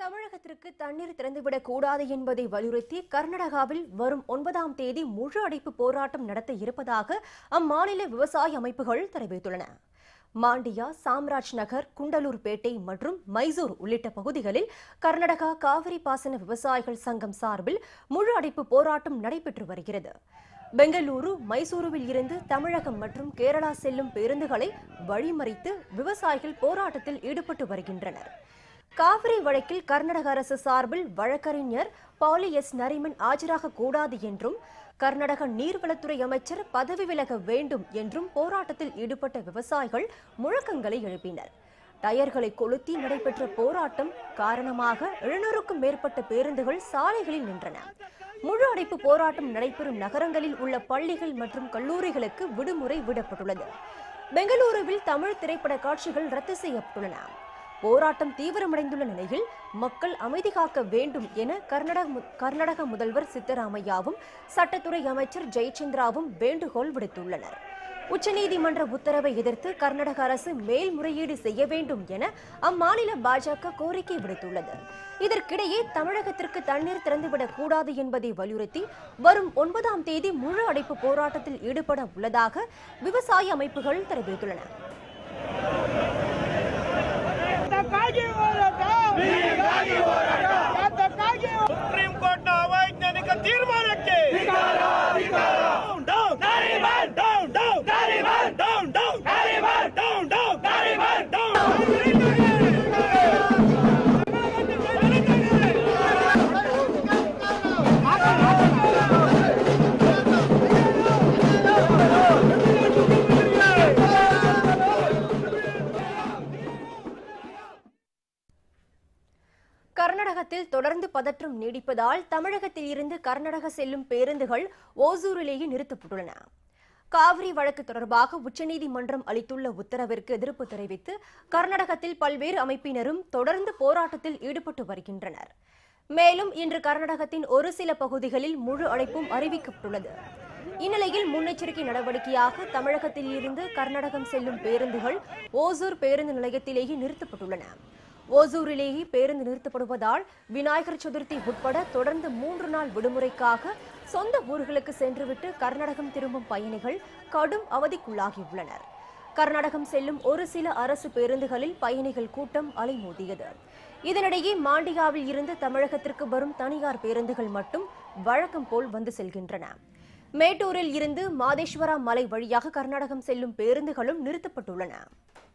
தமிழகத்திற்கு தண்ணீர் திறந்துவிடக் கூடாது என்பதை வலியுறுத்தி கர்நாடகாவில் வரும் ஒன்பதாம் தேதி முழு அடைப்பு போராட்டம் நடத்த இருப்பதாக அம்மாநில விவசாய அமைப்புகள் தெரிவித்துள்ளன மாண்டியா சாம்ராஜ் நகர் குண்டலூர்பேட்டை மற்றும் மைசூர் உள்ளிட்ட பகுதிகளில் கர்நாடகா காவிரி பாசன விவசாயிகள் சங்கம் சார்பில் முழு அடைப்பு போராட்டம் நடைபெற்று வருகிறது பெங்களூரு மைசூருவில் இருந்து தமிழகம் மற்றும் கேரளா செல்லும் பேருந்துகளை வழிமறித்து விவசாயிகள் போராட்டத்தில் ஈடுபட்டு வருகின்றனர் காவிரி வழக்கில் கர்நாடக அரசு சார்பில் வழக்கறிஞர் பாலி எஸ் நரிமன் ஆஜராக கூடாது என்றும் கர்நாடக நீர்வளத்துறை அமைச்சர் பதவி விலக வேண்டும் என்றும் போராட்டத்தில் ஈடுபட்ட விவசாயிகள் முழக்கங்களை எழுப்பினர் டயர்களை கொளுத்தி நடைபெற்ற போராட்டம் காரணமாக எழுநூறுக்கும் மேற்பட்ட பேருந்துகள் சாலைகளில் நின்றன முழு அடைப்பு போராட்டம் நடைபெறும் நகரங்களில் உள்ள பள்ளிகள் மற்றும் கல்லூரிகளுக்கு விடுமுறை விடப்பட்டுள்ளது பெங்களூருவில் தமிழ் திரைப்பட காட்சிகள் ரத்து செய்யப்பட்டுள்ளன போராட்டம் தீவிரமடைந்துள்ள நிலையில் மக்கள் அமைதி காக்க வேண்டும் என கர்நாடக மு- கர்நாடக முதல்வர் சித்தராமையாவும் சட்டத்துறை அமைச்சர் ஜெயச்சந்திராவும் வேண்டுகோள் விடுத்துள்ளனர் உச்சநீதிமன்ற உத்தரவை எதிர்த்து கர்நாடக அரசு மேல்முறையீடு செய்ய வேண்டும் என அம்மாநில பாஜக கோரிக்கை விடுத்துள்ளது இதற்கிடையே தமிழகத்திற்கு தண்ணீர் திறந்துவிடக் கூடாது என்பதை வலியுறுத்தி வரும் ஒன்பதாம் தேதி முழு அடைப்பு போராட்டத்தில் ஈடுபட உள்ளதாக விவசாய அமைப்புகள் தெரிவித்துள்ளன ಯಾತಕ್ಕಾಗಿ ಹೋರಾಟ ಯಾತಕ್ಕಾಗಿ ಸುಪ್ರೀಂ ಕೋರ್ಟ್ನ ಅವೈಜ್ಞಾನಿಕ ತೀರ್ಮಾನಕ್ಕೆ Down, down. Down, down. Down, down. Down, down. கர்நாடகத்தில் தொடர்ந்து பதற்றம் நீடிப்பதால் தமிழகத்தில் இருந்து கர்நாடக செல்லும் பேருந்துகள் ஓசூரிலேயே நிறுத்தப்பட்டுள்ளன காவிரி வழக்கு தொடர்பாக உச்சநீதிமன்றம் அளித்துள்ள உத்தரவிற்கு எதிர்ப்பு தெரிவித்து கர்நாடகத்தில் பல்வேறு அமைப்பினரும் தொடர்ந்து போராட்டத்தில் ஈடுபட்டு வருகின்றனர் மேலும் இன்று கர்நாடகத்தின் ஒரு சில பகுதிகளில் முழு அழைப்பும் அறிவிக்கப்பட்டுள்ளது இந்நிலையில் முன்னெச்சரிக்கை நடவடிக்கையாக தமிழகத்தில் இருந்து கர்நாடகம் செல்லும் பேருந்துகள் ஓசூர் பேருந்து நிலையத்திலேயே நிறுத்தப்பட்டுள்ளன ஓசூரிலேயே பேருந்து நிறுத்தப்படுவதால் விநாயகர் சதுர்த்தி உட்பட தொடர்ந்து மூன்று நாள் விடுமுறைக்காக சொந்த ஊர்களுக்கு சென்றுவிட்டு கர்நாடகம் திரும்பும் பயணிகள் கடும் அவதிக்குள்ளாகியுள்ளனர் கர்நாடகம் செல்லும் ஒரு சில அரசு பேருந்துகளில் பயணிகள் கூட்டம் அலைமோதியது இதனிடையே மாண்டியாவில் இருந்து தமிழகத்திற்கு வரும் தனியார் பேருந்துகள் மட்டும் வழக்கம் போல் வந்து செல்கின்றன மேட்டூரில் இருந்து மாதேஸ்வரா மலை வழியாக கர்நாடகம் செல்லும் பேருந்துகளும் நிறுத்தப்பட்டுள்ளன